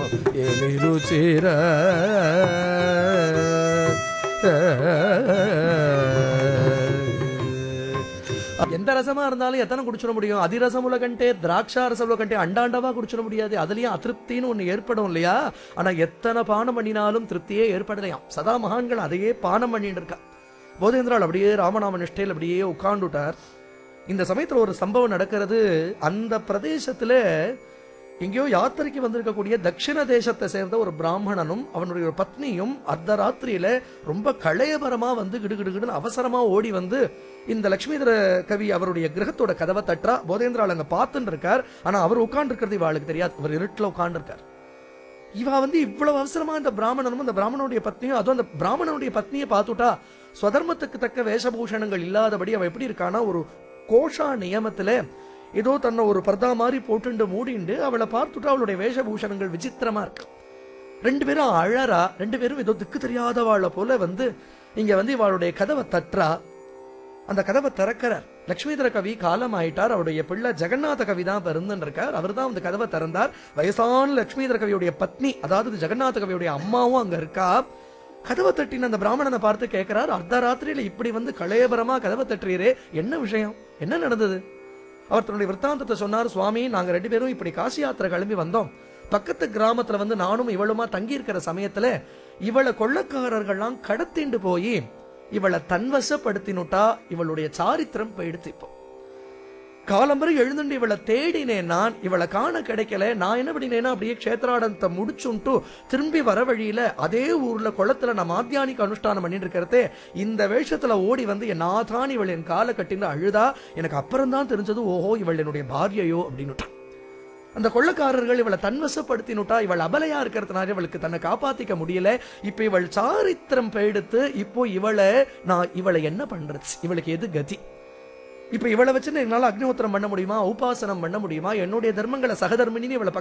ఏమి రుచిరా எந்த ரசமா இருந்தாலும் எத்தனை குடிச்சிட முடியும் அதிரசமுல கண்டே திராட்சா ரசமுல கண்டே அண்டாண்டவா குடிச்சிட முடியாது அதுலயும் அதிருப்தின்னு ஒண்ணு ஏற்படும் இல்லையா ஆனா எத்தனை பானம் பண்ணினாலும் திருப்தியே ஏற்படலையாம் சதா மகான்கள் அதையே பானம் பண்ணிட்டு இருக்கா போதேந்திரால் அப்படியே ராமநாம நிஷ்டையில் அப்படியே உட்கார்ந்துட்டார் இந்த சமயத்துல ஒரு சம்பவம் நடக்கிறது அந்த பிரதேசத்துல எங்கேயோ யாத்திரைக்கு வந்திருக்கக்கூடிய தட்சிண தேசத்தை சேர்ந்த ஒரு பிராமணனும் அவனுடைய ஒரு பத்னியும் அர்த்த ராத்திரியில ரொம்ப களையபரமா வந்து கிடுகிடுகிடுன்னு அவசரமா ஓடி வந்து இந்த லட்சுமிதர கவி அவருடைய கிரகத்தோட கதவை தட்டுறா போதேந்திரால் அங்க பார்த்துட்டு இருக்கார் ஆனா அவர் உட்கார்ந்து இருக்கிறது இவாளுக்கு தெரியாது அவர் இருட்டுல உட்கார்ந்து இருக்கார் இவ வந்து இவ்வளவு அவசரமா இந்த பிராமணனும் இந்த பிராமணனுடைய பத்னியும் அதுவும் அந்த பிராமணனுடைய பத்னியை பார்த்துட்டா ஸ்வதர்மத்துக்கு தக்க வேஷபூஷணங்கள் இல்லாதபடி அவ எப்படி இருக்கானா ஒரு கோஷா நியமத்துல ஏதோ தன்னை ஒரு பர்தா மாதிரி போட்டுண்டு மூடிண்டு அவளை பார்த்துட்டா அவளுடைய வேஷபூஷணங்கள் விசித்திரமா இருக்கு ரெண்டு பேரும் அழறா ரெண்டு பேரும் ஏதோ திக்கு தெரியாதவாளை போல வந்து இங்க வந்து இவளுடைய கதவை தட்டுறா அந்த கதவை திறக்கிறார் லட்சுமிதர கவி காலம் ஆயிட்டார் அவருடைய பிள்ளை ஜெகநாத கவி தான் பிறந்துன்னு இருக்கார் அவர் தான் அந்த கதவை திறந்தார் வயசான லட்சுமிதர கவியுடைய பத்னி அதாவது ஜெகநாத கவியுடைய அம்மாவும் அங்க இருக்கா கதவை தட்டின அந்த பிராமணனை பார்த்து கேட்கிறார் அர்த்த ராத்திரியில இப்படி வந்து கலையபரமா கதவை தட்டுறீரே என்ன விஷயம் என்ன நடந்தது அவர் தன்னுடைய விற்த்தாந்தத்தை சொன்னார் சுவாமி நாங்க ரெண்டு பேரும் இப்படி காசி யாத்திரை கிளம்பி வந்தோம் பக்கத்து கிராமத்துல வந்து நானும் இவளுமா தங்கி இருக்கிற சமயத்துல இவளை கொள்ளக்காரர்கள்லாம் கடத்திண்டு போய் இவளை தன்வசப்படுத்தினுட்டா இவளுடைய சாரித்திரம் போயிடுத்து இப்போ காலம்பரை எழுந்துண்டு இவளை தேடினேன் நான் இவளை காண கிடைக்கல நான் என்ன பண்ணினேன்னா அப்படியே க்ஷேத்ராடனத்தை முடிச்சுன்ட்டு திரும்பி வர வழியில அதே ஊர்ல குளத்துல நான் மாத்தியானிக்கு அனுஷ்டானம் பண்ணிட்டு இருக்கிறதே இந்த வேஷத்துல ஓடி வந்து என் நாதான் இவள் என் காலை கட்டின்னு அழுதா எனக்கு அப்புறம் தான் தெரிஞ்சது ஓஹோ இவள் என்னுடைய பாரியையோ அப்படின்னுட்டான் அந்த கொள்ளக்காரர்கள் இவளை தன்வசப்படுத்தினுட்டா இவள் அபலையா இருக்கிறதுனால இவளுக்கு தன்னை காப்பாத்திக்க முடியல இப்ப இவள் சாரித்திரம் பெயெடுத்து இப்போ இவளை நான் இவளை என்ன பண்றது இவளுக்கு எது கதி இப்ப இவளை வச்சு என்னால அக்னிஹோத்திரம் பண்ண முடியுமா உபாசனம் பண்ண முடியுமா என்னுடைய தர்மங்களை சகதர்மினி இவளை